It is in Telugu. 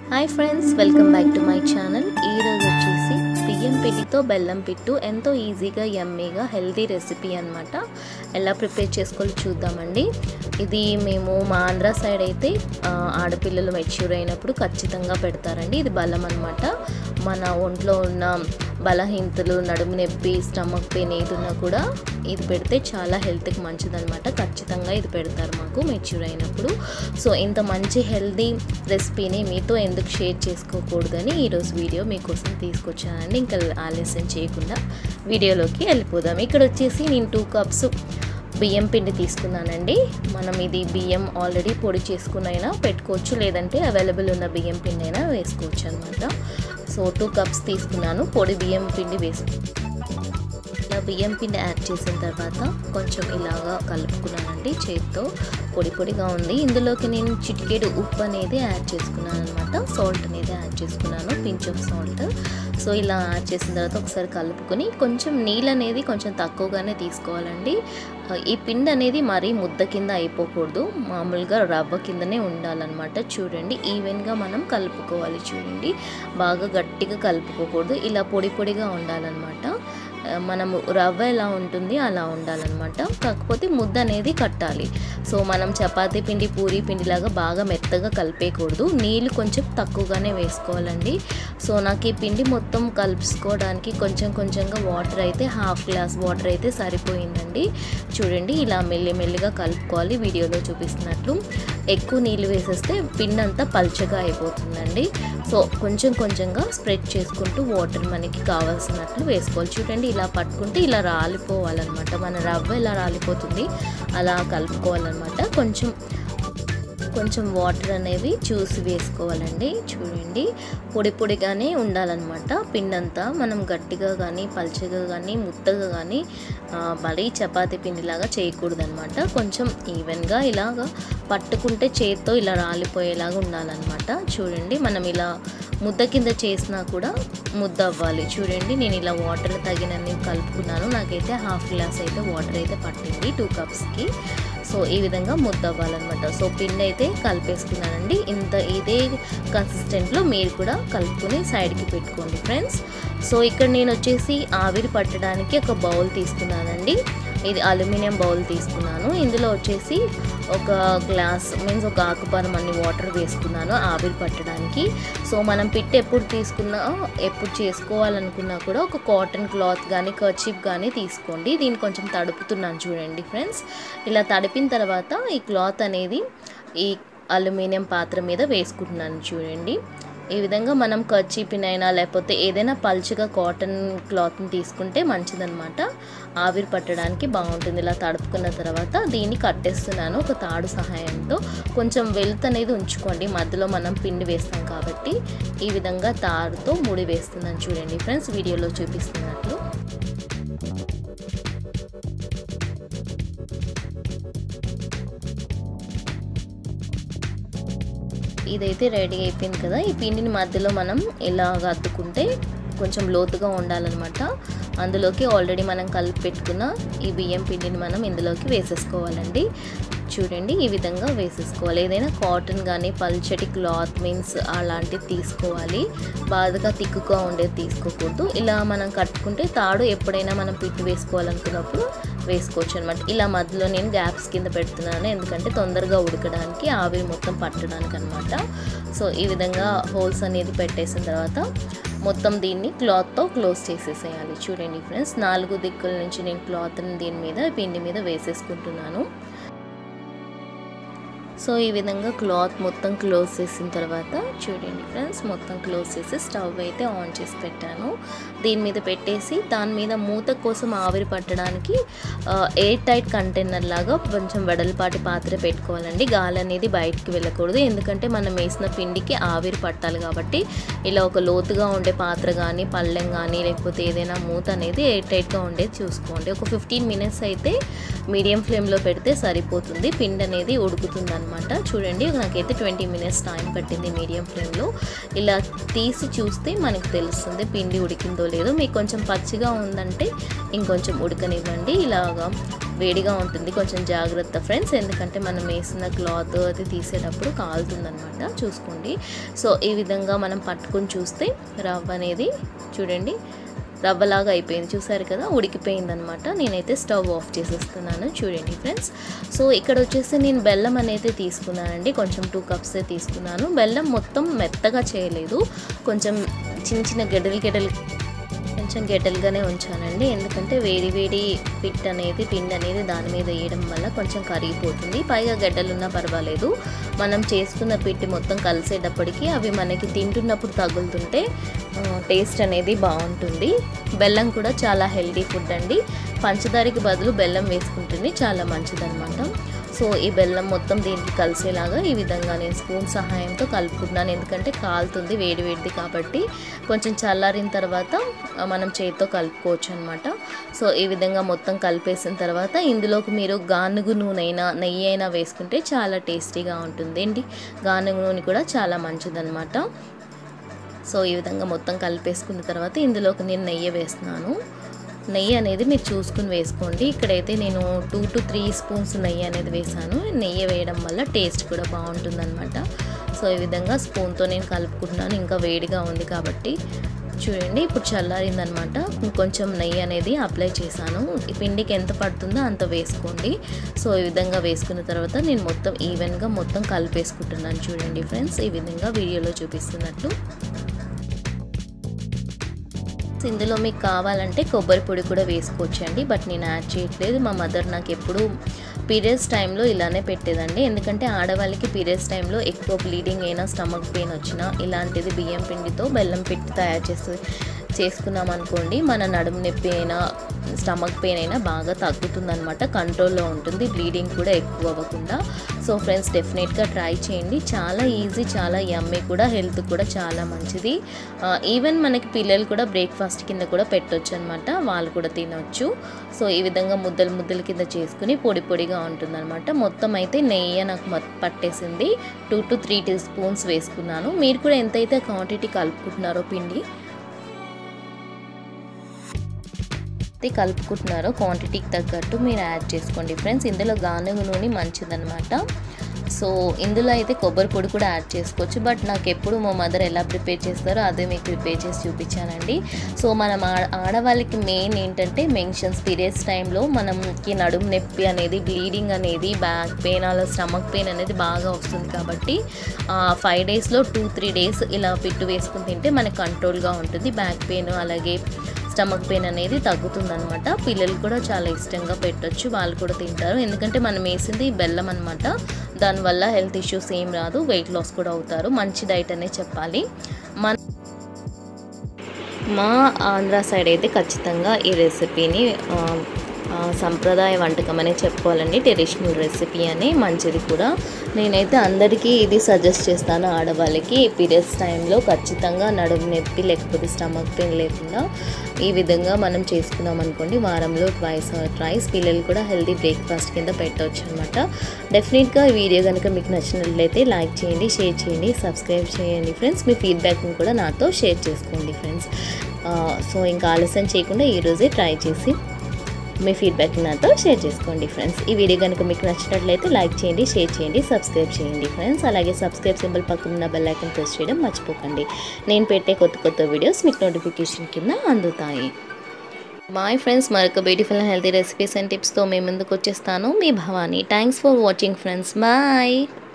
hi friends welcome back to my channel ఈరోజు వచ్చేసి బియ్యం పిండితో బెల్లం పిట్టు ఎంతో ఈజీగా యమ్మీగా హెల్తీ రెసిపీ అనమాట ఎలా ప్రిపేర్ చేసుకోవాలో చూద్దామండి ఇది మేము మా ఆంధ్ర సైడ్ అయితే ఆ, ఆడపిల్లలు మెచ్యూర్ అయినప్పుడు ఖచ్చితంగా పెడతారండి ఇది బలం అనమాట మన ఒంట్లో ఉన్న బలహీనతలు నడుము నొప్పి స్టమక్ పెయిన్ ఏది ఉన్నా కూడా ఇది పెడితే చాలా హెల్త్కి మంచిదన్నమాట ఖచ్చితంగా ఇది పెడతారు మాకు మెచ్యూర్ అయినప్పుడు సో ఇంత మంచి హెల్దీ రెసిపీని మీతో ఎందుకు షేర్ చేసుకోకూడదని ఈరోజు వీడియో మీకోసం తీసుకొచ్చానండి ఇంకా ఆలస్యం చేయకుండా వీడియోలోకి వెళ్ళిపోదాం ఇక్కడ వచ్చేసి నేను టూ కప్స్ బియ్యం పిండి తీసుకున్నానండి మనం ఇది బియ్యం ఆల్రెడీ పొడి చేసుకునైనా పెట్టుకోవచ్చు లేదంటే అవైలబుల్ ఉన్న బియ్యం పిండి అయినా వేసుకోవచ్చు అనమాట సో టూ కప్స్ తీసుకున్నాను పొడి బియ్యం పిండి వేసుకు ఇలా బియ్యం పిండి యాడ్ చేసిన తర్వాత కొంచెం ఇలాగా కలుపుకున్నానండి చేతితో పొడి పొడిగా ఉంది ఇందులోకి నేను చిటికెడు ఉప్పు అనేది యాడ్ చేసుకున్నాను అనమాట సాల్ట్ అనేది యాడ్ చేసుకున్నాను పించ్ ఆఫ్ సాల్ట్ సో ఇలా యాడ్ చేసిన తర్వాత ఒకసారి కలుపుకొని కొంచెం నీళ్ళు అనేది కొంచెం తక్కువగానే తీసుకోవాలండి ఆ, ఈ పిండి అనేది మరీ ముద్ద కింద అయిపోకూడదు మామూలుగా రవ్వ కిందనే ఉండాలన్నమాట చూడండి ఈవెన్గా మనం కలుపుకోవాలి చూడండి బాగా గట్టిగా కలుపుకోకూడదు ఇలా పొడి పొడిగా ఉండాలన్నమాట ఆ, మనము రవ్వ ఎలా ఉంటుంది అలా ఉండాలన్నమాట కాకపోతే ముద్ద అనేది కట్టాలి సో మనం చపాతీ పిండి పూరీ పిండిలాగా బాగా మెత్తగా కలిపేయకూడదు నీళ్ళు కొంచెం తక్కువగానే వేసుకోవాలండి సో నాకు ఈ పిండి మొత్తం కలుపుకోవడానికి కొంచెం కొంచెంగా వాటర్ అయితే హాఫ్ గ్లాస్ వాటర్ అయితే సరిపోయిందండి చూడండి ఇలా మెల్లి మెల్లిగా కలుపుకోవాలి వీడియోలో చూపిస్తున్నట్లు ఎక్కువ నీళ్ళు వేసేస్తే పిండి అంతా పల్చగా అయిపోతుందండి సో కొంచెం కొంచెంగా స్ప్రెడ్ చేసుకుంటూ వాటర్ మనకి కావాల్సినట్లు వేసుకోవాలి చూడండి ఇలా పట్టుకుంటే ఇలా రాలిపోవాలన్నమాట మన రవ్వ ఇలా రాలిపోతుంది అలా కలుపుకోవాలన్నమాట కొంచెం కొంచెం వాటర్ అనేవి చూసి వేసుకోవాలండి చూడండి పొడి పొడిగానే ఉండాలన్నమాట పిండంతా మనం గట్టిగా కానీ పల్చగా కానీ ముద్దగా కానీ ఆ, మరీ చపాతీ పిండిలాగా చేయకూడదు అనమాట కొంచెం ఈవెన్గా ఇలాగా పట్టుకుంటే చేత్తో ఇలా రాలిపోయేలాగా ఉండాలన్నమాట చూడండి మనం ఇలా ముద్ద కింద చేసినా కూడా ముద్ద అవ్వాలి చూడండి నేను ఇలా వాటర్ తగినన్ని కలుపుకున్నాను నాకైతే హాఫ్ గ్లాస్ అయితే వాటర్ అయితే పట్టింది టూ కప్స్కి సో ఈ విధంగా ముద్ద అవ్వాలన్నమాట సో పిండి అయితే కలిపేసుకున్నానండి ఇంత ఇదే కన్సిస్టెంట్లో మీరు కూడా కలుపుకొని సైడ్కి పెట్టుకోండి ఫ్రెండ్స్ సో ఇక్కడ నేను వచ్చేసి ఆవిరి పట్టడానికి ఒక బౌల్ తీసుకున్నానండి ఇది అల్యూమినియం బౌల్ తీసుకున్నాను ఇందులో వచ్చేసి ఒక గ్లాస్ మీన్స్ ఒక ఆకుపరం అన్ని వాటర్ వేసుకున్నాను ఆవిరి పట్టడానికి సో మనం పిట్ ఎప్పుడు తీసుకున్నా ఎప్పుడు చేసుకోవాలనుకున్నా కూడా ఒక కాటన్ క్లాత్ కానీ కర్చీప్ కానీ తీసుకోండి దీన్ని కొంచెం తడుపుతున్నాను చూడండి ఫ్రెండ్స్ ఇలా తడిపిన తర్వాత ఈ క్లాత్ అనేది ఈ అల్యూమినియం పాత్ర మీద వేసుకుంటున్నాను చూడండి ఈ విధంగా మనం కర్చీపినైనా లేకపోతే ఏదైనా పల్చగా కాటన్ క్లాత్ని తీసుకుంటే మంచిదన్నమాట ఆవిరి పట్టడానికి బాగుంటుంది ఇలా తడుపుకున్న తర్వాత దీన్ని కట్టేస్తున్నాను ఒక తాడు సహాయంతో కొంచెం వెల్త్ అనేది ఉంచుకోండి మధ్యలో మనం పిండి వేస్తాం కాబట్టి ఈ విధంగా తాడుతో ముడి వేస్తున్నాను చూడండి ఫ్రెండ్స్ వీడియోలో చూపిస్తున్నట్లు ఇదైతే రెడీ అయిపోయింది కదా ఈ పిండిని మధ్యలో మనం ఇలా అద్దుకుంటే కొంచెం లోతుగా ఉండాలన్నమాట అందులోకి ఆల్రెడీ మనం కలిపి పెట్టుకున్న ఈ బియ్యం పిండిని మనం ఇందులోకి వేసేసుకోవాలండి చూడండి ఈ విధంగా వేసేసుకోవాలి ఏదైనా కాటన్ కానీ పల్చటి క్లాత్ మీన్స్ అలాంటివి తీసుకోవాలి బాధగా తిక్కుగా ఉండేది తీసుకోకూడదు ఇలా మనం కట్టుకుంటే తాడు ఎప్పుడైనా మనం పిట్టి వేసుకోవాలనుకున్నప్పుడు వేసుకోవచ్చు అనమాట ఇలా మధ్యలో నేను గ్యాప్స్ కింద పెడుతున్నాను ఎందుకంటే తొందరగా ఉడకడానికి ఆవిరి మొత్తం పట్టడానికి అనమాట సో ఈ విధంగా హోల్స్ అనేది పెట్టేసిన తర్వాత మొత్తం దీన్ని క్లాత్తో క్లోజ్ చేసేసేయాలి చూడండి ఫ్రెండ్స్ నాలుగు దిక్కుల నుంచి నేను క్లాత్ని దీని మీద పిండి మీద వేసేసుకుంటున్నాను సో ఈ విధంగా క్లాత్ మొత్తం క్లోజ్ చేసిన తర్వాత చూడండి ఫ్రెండ్స్ మొత్తం క్లోజ్ చేసి స్టవ్ అయితే ఆన్ చేసి పెట్టాను దీని మీద పెట్టేసి దాని మీద మూత కోసం ఆవిరి పట్టడానికి ఎయిర్ టైట్ కంటైనర్ లాగా కొంచెం వెడల్పాటి పాత్ర పెట్టుకోవాలండి గాలి అనేది బయటికి వెళ్ళకూడదు ఎందుకంటే మనం వేసిన పిండికి ఆవిరి పట్టాలి కాబట్టి ఇలా ఒక లోతుగా ఉండే పాత్ర కానీ పళ్ళెం కానీ లేకపోతే ఏదైనా మూత అనేది ఎయిర్ టైట్గా ఉండేది చూసుకోండి ఒక ఫిఫ్టీన్ మినిట్స్ అయితే మీడియం ఫ్లేమ్లో పెడితే సరిపోతుంది పిండి అనేది ఉడుకుతుంది అనమాట అనమాట చూడండి నాకైతే ట్వంటీ మినిట్స్ టైం పట్టింది మీడియం ఫ్లేమ్లో ఇలా తీసి చూస్తే మనకు తెలుస్తుంది పిండి ఉడికిందో లేదో మీకు కొంచెం పచ్చిగా ఉందంటే ఇంకొంచెం ఉడకనివ్వండి ఇలాగా వేడిగా ఉంటుంది కొంచెం జాగ్రత్త ఫ్రెండ్స్ ఎందుకంటే మనం వేసిన క్లాత్ అది తీసేటప్పుడు కాలుతుందనమాట చూసుకోండి సో ఈ విధంగా మనం పట్టుకొని చూస్తే రవ్వ అనేది చూడండి రవ్వలాగా అయిపోయింది చూసారు కదా ఉడికిపోయింది అనమాట నేనైతే స్టవ్ ఆఫ్ చేసేస్తున్నాను చూడండి ఫ్రెండ్స్ సో ఇక్కడ వచ్చేసి నేను బెల్లం అనేది తీసుకున్నానండి కొంచెం టూ కప్స్ తీసుకున్నాను బెల్లం మొత్తం మెత్తగా చేయలేదు కొంచెం చిన్న చిన్న గెడలు గెడలు కొంచెం గెటల్గానే ఉంచానండి ఎందుకంటే వేడి వేడి పిట్ అనేది పిండి అనేది దాని మీద వేయడం వల్ల కొంచెం కరిగిపోతుంది పైగా గడ్డలున్నా పర్వాలేదు మనం చేసుకున్న పిట్టి మొత్తం కలిసేటప్పటికి అవి మనకి తింటున్నప్పుడు తగులుతుంటే టేస్ట్ అనేది బాగుంటుంది బెల్లం కూడా చాలా హెల్తీ ఫుడ్ అండి పంచదారకి బదులు బెల్లం వేసుకుంటుంది చాలా మంచిదన్నమాట సో ఈ బెల్లం మొత్తం దీనికి కలిసేలాగా ఈ విధంగా నేను స్పూన్ సహాయంతో కలుపుకుంటున్నాను ఎందుకంటే కాలుతుంది వేడి వేడిది కాబట్టి కొంచెం చల్లారిన తర్వాత మనం చేతితో కలుపుకోవచ్చు అనమాట సో ఈ విధంగా మొత్తం కలిపేసిన తర్వాత ఇందులోకి మీరు గానుగు నూనె అయినా నెయ్యి అయినా వేసుకుంటే చాలా టేస్టీగా ఉంటుంది అండి గానుగు నూనె కూడా చాలా మంచిదన్నమాట సో ఈ విధంగా మొత్తం కలిపేసుకున్న తర్వాత ఇందులోకి నేను నెయ్యి వేస్తున్నాను నెయ్యి అనేది మీరు చూసుకుని వేసుకోండి ఇక్కడైతే నేను టూ టు త్రీ స్పూన్స్ నెయ్యి అనేది వేసాను నెయ్యి వేయడం వల్ల టేస్ట్ కూడా బాగుంటుందన్నమాట సో ఈ విధంగా స్పూన్తో నేను కలుపుకుంటున్నాను ఇంకా వేడిగా ఉంది కాబట్టి చూడండి ఇప్పుడు చల్లారిందనమాట కొంచెం నెయ్యి అనేది అప్లై చేశాను ఈ పిండికి ఎంత పడుతుందో అంత వేసుకోండి సో ఈ విధంగా వేసుకున్న తర్వాత నేను మొత్తం ఈవెన్గా మొత్తం కలిపేసుకుంటున్నాను చూడండి ఫ్రెండ్స్ ఈ విధంగా వీడియోలో చూపిస్తున్నట్లు ఇందులో మీకు కావాలంటే కొబ్బరి పొడి కూడా వేసుకోవచ్చు అండి బట్ నేను యాడ్ చేయట్లేదు మా మదర్ నాకు ఎప్పుడు పీరియడ్స్ టైంలో ఇలానే పెట్టేదండి ఎందుకంటే ఆడవాళ్ళకి పీరియడ్స్ టైంలో ఎక్కువ బ్లీడింగ్ అయినా స్టమక్ పెయిన్ వచ్చినా ఇలాంటిది బియ్యం పిండితో బెల్లం పెట్టి తయారు చేసి చేసుకున్నాం అనుకోండి మన నడుము నొప్పి అయినా స్టమక్ పెయిన్ అయినా బాగా తగ్గుతుందనమాట కంట్రోల్లో ఉంటుంది బ్లీడింగ్ కూడా ఎక్కువ అవ్వకుండా సో ఫ్రెండ్స్ డెఫినెట్గా ట్రై చేయండి చాలా ఈజీ చాలా యమ్మీ కూడా హెల్త్ కూడా చాలా మంచిది ఈవెన్ మనకి పిల్లలు కూడా బ్రేక్ఫాస్ట్ కింద కూడా పెట్టొచ్చు అనమాట వాళ్ళు కూడా తినొచ్చు సో ఈ విధంగా ముద్దలు ముద్దల కింద చేసుకుని పొడి పొడిగా ఉంటుందన్నమాట మొత్తం అయితే నెయ్యి నాకు పట్టేసింది two to three teaspoons వేసుకున్నాను మీరు కూడా ఎంతైతే క్వాంటిటీ కలుపుకుంటున్నారో పిండి అయితే కలుపుకుంటున్నారో క్వాంటిటీకి తగ్గట్టు మీరు యాడ్ చేసుకోండి ఫ్రెండ్స్ ఇందులో గానుగ నూనె మంచిదన్నమాట సో ఇందులో అయితే కొబ్బరి పొడి కూడా యాడ్ చేసుకోవచ్చు బట్ నాకు ఎప్పుడు మా మదర్ ఎలా ప్రిపేర్ చేస్తారో అదే మీకు ప్రిపేర్ చేసి చూపించానండి సో మనం ఆడవాళ్ళకి మెయిన్ ఏంటంటే మెన్షన్స్ పీరియడ్స్ టైంలో మనకి నడుము నొప్పి అనేది బ్లీడింగ్ అనేది బ్యాక్ పెయిన్ అలా స్టమక్ పెయిన్ అనేది బాగా వస్తుంది కాబట్టి ఫైవ్ డేస్లో టూ త్రీ డేస్ ఇలా పిట్టు వేసుకుని తింటే మనకి కంట్రోల్గా ఉంటుంది బ్యాక్ పెయిన్ అలాగే స్టమక్ పెయిన్ అనేది తగ్గుతుందనమాట పిల్లలు కూడా చాలా ఇష్టంగా పెట్టొచ్చు వాళ్ళు కూడా తింటారు ఎందుకంటే మనం వేసింది బెల్లం అనమాట దానివల్ల హెల్త్ ఇష్యూస్ ఏం రాదు వెయిట్ లాస్ కూడా అవుతారు మంచి డైట్ అనే చెప్పాలి మన మా ఆంధ్ర సైడ్ అయితే ఖచ్చితంగా ఈ రెసిపీని సంప్రదాయ వంటకం అనే చెప్పుకోవాలండి ట్రెడిషనల్ రెసిపీ అని మంచిది కూడా నేనైతే అందరికీ ఇది సజెస్ట్ చేస్తాను ఆడవాళ్ళకి పీరియడ్స్ టైంలో ఖచ్చితంగా నడుము నొప్పి లేకపోతే స్టమక్ పెయిన్ లేకుండా ఈ విధంగా మనం చేసుకున్నాం అనుకోండి వారంలో ట్వైస్ ట్రైస్ పిల్లలు కూడా హెల్తీ బ్రేక్ఫాస్ట్ కింద పెట్టవచ్చు అనమాట డెఫినెట్గా ఈ వీడియో కనుక మీకు నచ్చినట్లయితే లైక్ చేయండి షేర్ చేయండి సబ్స్క్రైబ్ చేయండి ఫ్రెండ్స్ మీ ఫీడ్బ్యాక్ని కూడా నాతో షేర్ చేసుకోండి ఫ్రెండ్స్ సో ఇంకా ఆలస్యం చేయకుండా ఈరోజే ట్రై చేసి మీ ఫీడ్బ్యాక్ నాతో షేర్ చేసుకోండి ఫ్రెండ్స్ ఈ వీడియో కనుక మీకు నచ్చినట్లయితే లైక్ చేయండి షేర్ చేయండి సబ్స్క్రైబ్ చేయండి ఫ్రెండ్స్ అలాగే సబ్స్క్రైబ్ సింబల్ పక్కన ఉన్న బెల్ ఐకన్ ప్రెస్ చేయడం మర్చిపోకండి నేను పెట్టే కొత్త కొత్త వీడియోస్ మీకు నోటిఫికేషన్ కింద అందుతాయి బాయ్ ఫ్రెండ్స్ మరొక బ్యూటిఫుల్ హెల్తీ రెసిపీస్ అండ్ టిప్స్తో మీ ముందుకు వచ్చేస్తాను మీ Bhavani thanks for watching friends bye